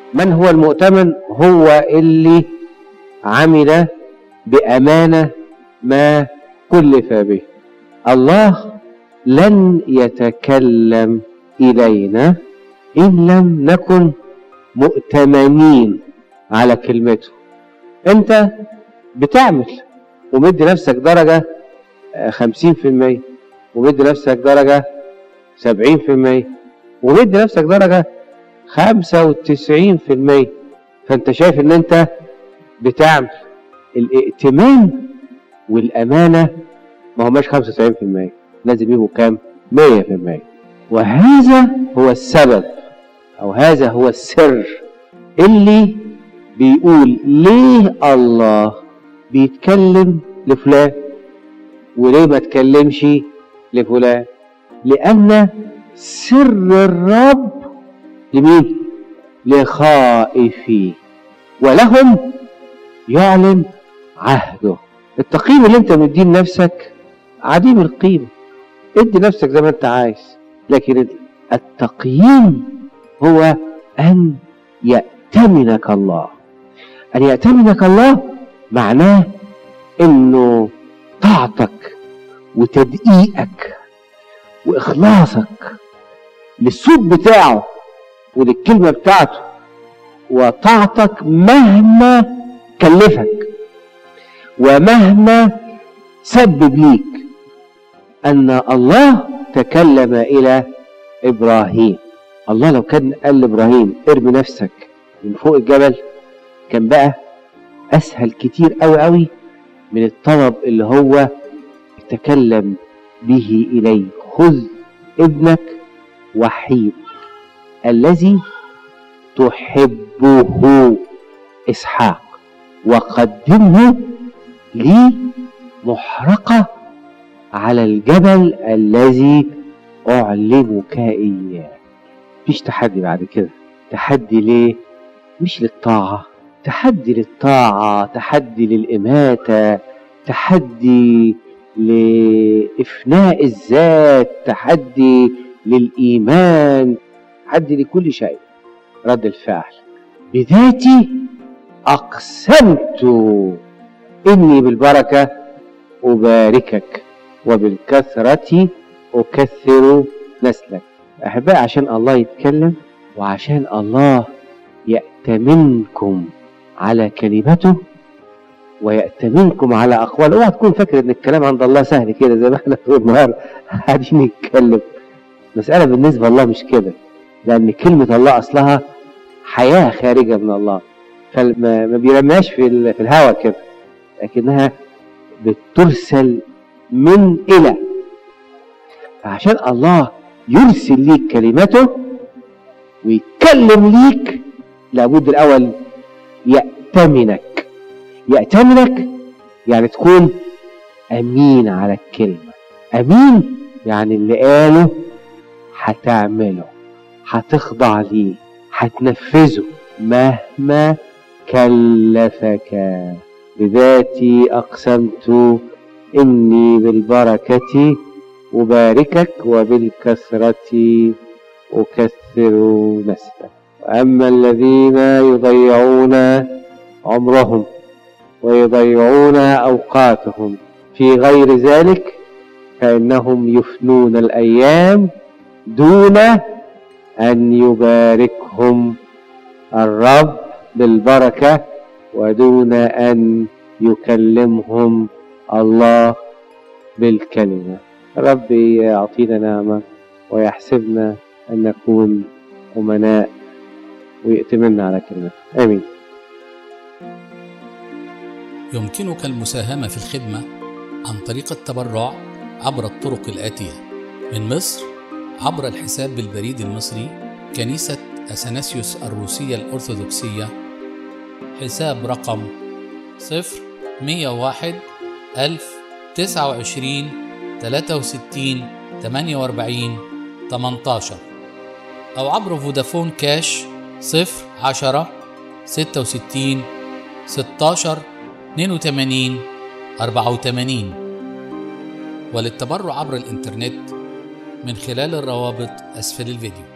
من هو المؤتمن هو اللي عمل بأمانة ما كلف به الله لن يتكلم إلينا إن لم نكن مؤتمنين على كلمته أنت بتعمل ومدي نفسك درجة خمسين في المية ومدي نفسك درجة سبعين في المية ومدي نفسك درجة خمسة وتسعين في المية فأنت شايف إن أنت بتعمل الائتمان والأمانة ما هماش خمسة وتسعين في المية لازم يبقوا كام؟ مية في المية وهذا هو السبب أو هذا هو السر اللي بيقول ليه الله بيتكلم لفلان وليه ما تكلمش لفلان لأن سر الرب لمين؟ لخائفيه ولهم يعلن عهده التقييم اللي انت مديه لنفسك عديم القيمة ادي نفسك زي ما انت عايز لكن التقييم هو أن يأتمنك الله أن يأتمنك الله معناه إنه طاعتك وتدقيقك وإخلاصك للصوت بتاعه وللكلمة بتاعته وطاعتك مهما كلفك ومهما سبب ليك أن الله تكلم إلى إبراهيم الله لو كان قال لإبراهيم ارمي نفسك من فوق الجبل كان بقى أسهل كتير أوي أوي من الطلب اللي هو تكلم به إليه خذ ابنك وحيد الذي تحبه إسحاق وقدمه لي محرقة على الجبل الذي أعلمك إياه مفيش تحدي بعد كده تحدي ليه مش للطاعة تحدي للطاعة تحدي للإماتة تحدي لإفناء الذات تحدي للإيمان تحدي لكل شيء رد الفعل بذاتي أقسمت إني بالبركة أباركك وبالكثرة أكثر نسلك أحبائي عشان الله يتكلم وعشان الله يأتمنكم على كلمته ويأتمنكم على أقوال اوعى تكون فاكر إن الكلام عند الله سهل كده زي ما احنا طول النهار قاعدين نتكلم مسألة بالنسبة لله مش كده لأن كلمة الله أصلها حياة خارجة من الله فما ما بيرميهاش في ال- في الهواء كده لكنها بترسل من إلى فعشان الله يرسل ليك كلمته ويتكلم ليك لابد الأول يأتمنك يأتمنك يعني تكون أمين على الكلمة أمين يعني اللي قاله هتعمله هتخضع ليه هتنفذه مهما كلفك بذاتي أقسمت إني بالبركة أباركك وبالكثرة أكثر نسلك وأما الذين يضيعون عمرهم ويضيعون أوقاتهم في غير ذلك فإنهم يفنون الأيام دون أن يباركهم الرب بالبركة ودون أن يكلمهم الله بالكلمة ربي يعطينا نعمة ويحسبنا أن نكون أمناء ويأتمنا على كلمته آمين يمكنك المساهمة في الخدمة عن طريق التبرع عبر الطرق الآتية من مصر عبر الحساب بالبريد المصري كنيسة أثناسيوس الروسية الأرثوذكسية حساب رقم صفر مية واحد ألف تسعة وعشرين تلاتة وستين تمانية وأربعين تمنتاشر أو عبر فودافون كاش صفر عشرة ستة وستين ستاشر 82 84 وللتبرع عبر الإنترنت من خلال الروابط أسفل الفيديو